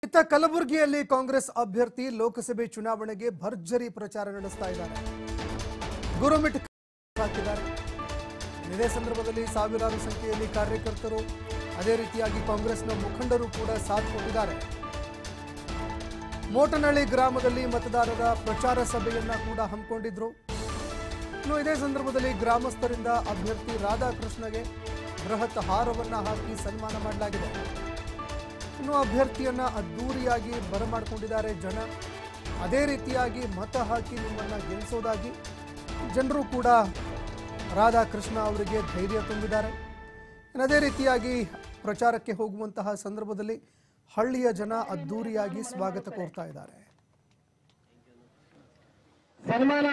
ಇತ್ತ ಕಲಬುರಗಿಯಲ್ಲಿ ಕಾಂಗ್ರೆಸ್ ಅಭ್ಯರ್ಥಿ ಲೋಕಸಭೆ ಚುನಾವಣೆಗೆ ಭರ್ಜರಿ ಪ್ರಚಾರ ನಡೆಸ್ತಾ ಇದ್ದಾರೆ ಗುರುಮಿಟ್ ಹಾಕಿದ್ದಾರೆ ಇದೇ ಸಂದರ್ಭದಲ್ಲಿ ಸಾವಿರಾರು ಸಂಖ್ಯೆಯಲ್ಲಿ ಕಾರ್ಯಕರ್ತರು ಅದೇ ರೀತಿಯಾಗಿ ಕಾಂಗ್ರೆಸ್ನ ಮುಖಂಡರು ಕೂಡ ಸಾಥ್ ಕೊಟ್ಟಿದ್ದಾರೆ ಮೋಟನಹಳ್ಳಿ ಗ್ರಾಮದಲ್ಲಿ ಮತದಾರರ ಪ್ರಚಾರ ಸಭೆಯನ್ನ ಕೂಡ ಹಮ್ಮಿಕೊಂಡಿದ್ರು ಇನ್ನು ಇದೇ ಸಂದರ್ಭದಲ್ಲಿ ಗ್ರಾಮಸ್ಥರಿಂದ ಅಭ್ಯರ್ಥಿ ರಾಧಾಕೃಷ್ಣಗೆ ಬೃಹತ್ ಹಾರವನ್ನ ಹಾಕಿ ಸನ್ಮಾನ ಮಾಡಲಾಗಿದೆ ಇನ್ನು ಅಭ್ಯರ್ಥಿಯನ್ನ ಅದ್ದೂರಿಯಾಗಿ ಬರಮಾಡಿಕೊಂಡಿದ್ದಾರೆ ಜನ ಅದೇ ರೀತಿಯಾಗಿ ಮತ ಹಾಕಿ ನಿಮ್ಮನ್ನ ಗೆಲ್ಲಿಸೋದಾಗಿ ಜನರು ಕೂಡ ರಾಧಾಕೃಷ್ಣ ಅವರಿಗೆ ಧೈರ್ಯ ತುಂಬಿದ್ದಾರೆ ಇನ್ನು ಅದೇ ರೀತಿಯಾಗಿ ಪ್ರಚಾರಕ್ಕೆ ಹೋಗುವಂತಹ ಸಂದರ್ಭದಲ್ಲಿ ಹಳ್ಳಿಯ ಜನ ಅದ್ದೂರಿಯಾಗಿ ಸ್ವಾಗತ ಕೋರ್ತಾ ಇದ್ದಾರೆ ಸನ್ಮಾನ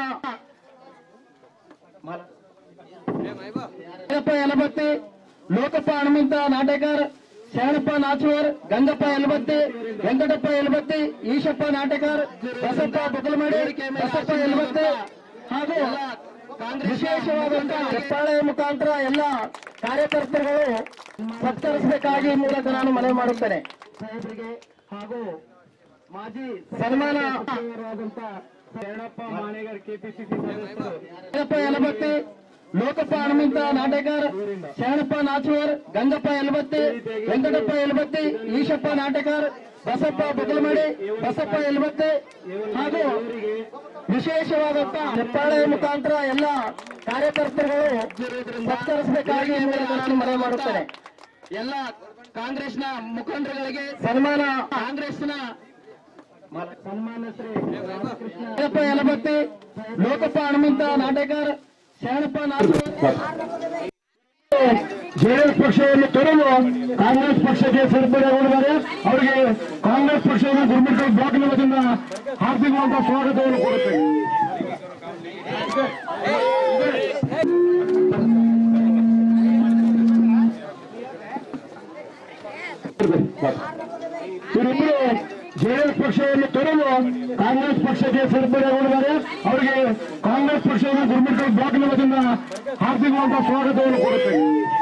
ಯಲ್ಲಪ್ಪ ಯಲಬತ್ತಿ ಲೋಕಪ್ಪ ಹನುಮಂತ ನಾಟಕರ್ ಶರಣಪ್ಪ ನಾಚೂರ್ ಗಂಗಪ್ಪ ಯಲಬತ್ತಿ ವೆಂಕಟಪ್ಪ ಯಲಬತ್ತಿ ಈಶಪ್ಪ ನಾಟಕರ್ ಬಸಪ್ಪ ಬದಲಮಡಿ ಬಸಪ್ಪ ಯಲಬತ್ತಿ ಹಾಗೂ ವಿಶೇಷವಾದಂತಹ ಹೆಬ್ಬಾಳೆ ಮುಖಾಂತರ ಎಲ್ಲ ಕಾರ್ಯಕರ್ತರುಗಳು ಸತ್ಕರಿಸಬೇಕಾಗಿ ಈ ಮೂಲಕ ನಾನು ಮನವಿ ಮಾಡುತ್ತೇನೆ ಸಾಹೇಬರಿಗೆ ಹಾಗೂ ಮಾಜಿ ಸನ್ಮಾನ ಶರಣಪ್ಪ ಮಾಣೆಗರ್ ಕೆಪಿಸಿಸಿ ಸದಸ್ಯರು ಯಲಬತ್ತಿ ಲೋಕಪ್ಪ ಹನುಮಂತ ನಾಟಕರ್ ಶರಣಪ್ಪ ನಾಚೂರ್ ಗಂಗಪ್ಪ ಯಲಬತ್ತಿ ವೆಂಕಟಪ್ಪ ಯಲಬತ್ತಿ ಈಶಪ್ಪ ನಾಟಕರ್ ಬಸಪ್ಪ ಬದಲಮಡಿ ಬಸಪ್ಪ ಯಲಬತ್ತಿ ಹಾಗೂ ವಿಶೇಷವಾದಂತಹ ಹೆಬ್ಬಾಳೆ ಮುಖಾಂತರ ಎಲ್ಲ ಕಾರ್ಯಕರ್ತರುಗಳು ಸತ್ಕರಿಸಬೇಕಾಗಿ ಈ ಮೂಲಕ ನಾನು ಮನವಿ ಮಾಡುತ್ತೇನೆ ಎಲ್ಲ ಕಾಂಗ್ರೆಸ್ನ ಮುಖಂಡರುಗಳಿಗೆ ಸನ್ಮಾನ ಕಾಂಗ್ರೆಸ್ನ ಸನ್ಮಾನ ಶ್ರೀ ರಾಮಕೃಷ್ಣ ಯಲಬತ್ತಿ ಲೋಕಪ್ಪ ಹನುಮಂತ ನಾಟಕರ್ ಶರಣಪ್ಪ ನಾಚೂರ್ ಜೆಡಿಎಸ್ ಪಕ್ಷವನ್ನು ತೊರೆದು ಕಾಂಗ್ರೆಸ್ ಪಕ್ಷಕ್ಕೆ ಸೇರ್ಪಡೆಗೊಂಡಿದ್ದಾರೆ ಅವರಿಗೆ ಕಾಂಗ್ರೆಸ್ ಪಕ್ಷದ ಗುರುಮಿಟ್ಕಲ್ ಬ್ಲಾಕ್ ವತಿಯಿಂದ ಹಾರ್ದಿಕವಾದ ಸ್ವಾಗತವನ್ನು ಕೊಡುತ್ತೇವೆ ಇವರಿಬ್ಬರು ಜೆಡಿಎಸ್ ಪಕ್ಷವನ್ನು ತೊರೆದು ಕಾಂಗ್ರೆಸ್ ಪಕ್ಷಕ್ಕೆ ಸೇರ್ಪಡೆಗೊಂಡಿದ್ದಾರೆ ಅವರಿಗೆ ಕಾಂಗ್ರೆಸ್ ಪಕ್ಷದ ಗುರುಮಿಟ್ಕಲ್ ಬ್ಲಾಕ್ ವತಿಯಿಂದ ಹಾರ್ದಿಕವಾದ ಸ್ವಾಗತವನ್ನು ಕೊಡುತ್ತೇವೆ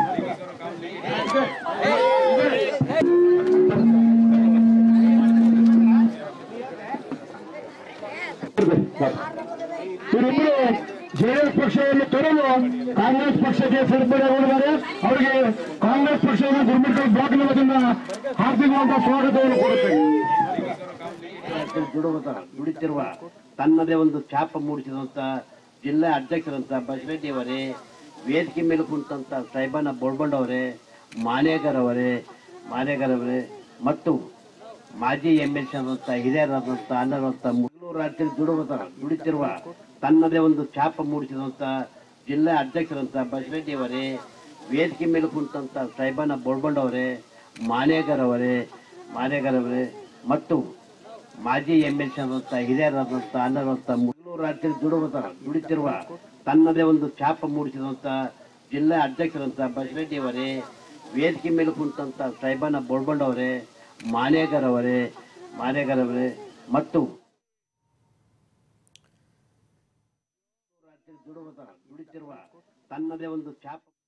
ಇವರಿಬ್ಬರು ಜೆಡಿಎಸ್ ಪಕ್ಷವನ್ನು ತೊರೆದು ಕಾಂಗ್ರೆಸ್ ಪಕ್ಷಕ್ಕೆ ಸೇರ್ಪಡೆಗೊಂಡಿದ್ದಾರೆ ಅವರಿಗೆ ಕಾಂಗ್ರೆಸ್ ಪಕ್ಷದ ಗುರುಮಿಟ್ಕಲ್ ಬ್ಲಾಕ್ ವತಿಯಿಂದ ಹಾರ್ದಿಕವಾದ ಸ್ವಾಗತವನ್ನು ಕೊಡುತ್ತೇವೆ ದುಡುವುದ ದುಡಿತಿರುವ ತನ್ನದೇ ಒಂದು ಛಾಪ ಮೂಡಿಸಿದಂತ ಜಿಲ್ಲಾ ಅಧ್ಯಕ್ಷರಂತ ಬಸರೆಡ್ಡಿ ಅವರೇ ವೇದಿಕೆ ಮೇಲೆ ಕುಂತಂತ ಸಾಹೇಬನ ಬೋಳ್ಬಂಡ್ ಅವರೇ ಮಾನೇಗರ್ ಅವರೇ ಮಾನೇಗರ್ ಅವರೇ ಮತ್ತು ಮಾಜಿ ಎಂ ಎಲ್ ಸಿ ಆದಂತ ಹಿರಿಯರಾದಂತ ಅನ್ನರಂತ ಮುಗಳೂರು ರಾಜ್ಯದಲ್ಲಿ ದುಡುವುದ ದುಡಿತಿರುವ ತನ್ನದೇ ಒಂದು ಛಾಪ ಮೂಡಿಸಿದಂತ ಜಿಲ್ಲಾ ಅಧ್ಯಕ್ಷರಂತ ಬಸರೆಡ್ಡಿ ಅವರೇ ವೇದಿಕೆ ಮೇಲೆ ಕುಂತಂತ ಸಾಹೇಬನ ಬೋಳ್ಬಂಡ್ ಅವರೇ ಮಾನೇಗರ್ ಅವರೇ ಮಾನೇಗರ್ ಅವರೇ ಮತ್ತು ಮಾಜಿ ಎಂ ಎಲ್ ಸಿ ಆದಂತ ಹಿರಿಯರಾದಂತ ಅನ್ನರಂತ ಮುಗಳೂರು ರಾಜ್ಯದಲ್ಲಿ ದುಡುವುದ ದುಡಿತಿರುವ ತನ್ನದೇ ಒಂದು ಛಾಪ ಮೂಡಿಸಿದಂತ ಜಿಲ್ಲಾ ಅಧ್ಯಕ್ಷರಂತ ಬಸರೆಡ್ಡಿ ಅವರೇ ವೇದಿಕೆ ಮೇಲೆ ಕುಂತಂತ ಸಾಹೇಬನ ಬೋಳ್ಬಂಡ್ ಅವರೇ ಮಾನೇಗರ್ ಅವರೇ ಮಾನೇಗರ್ ಅವರೇ ಮತ್ತು ರಾಜ್ಯದಲ್ಲಿ ದುಡುವುದ ದುಡಿತಿರುವ ತನ್ನದೇ ಒಂದು ಛಾಪ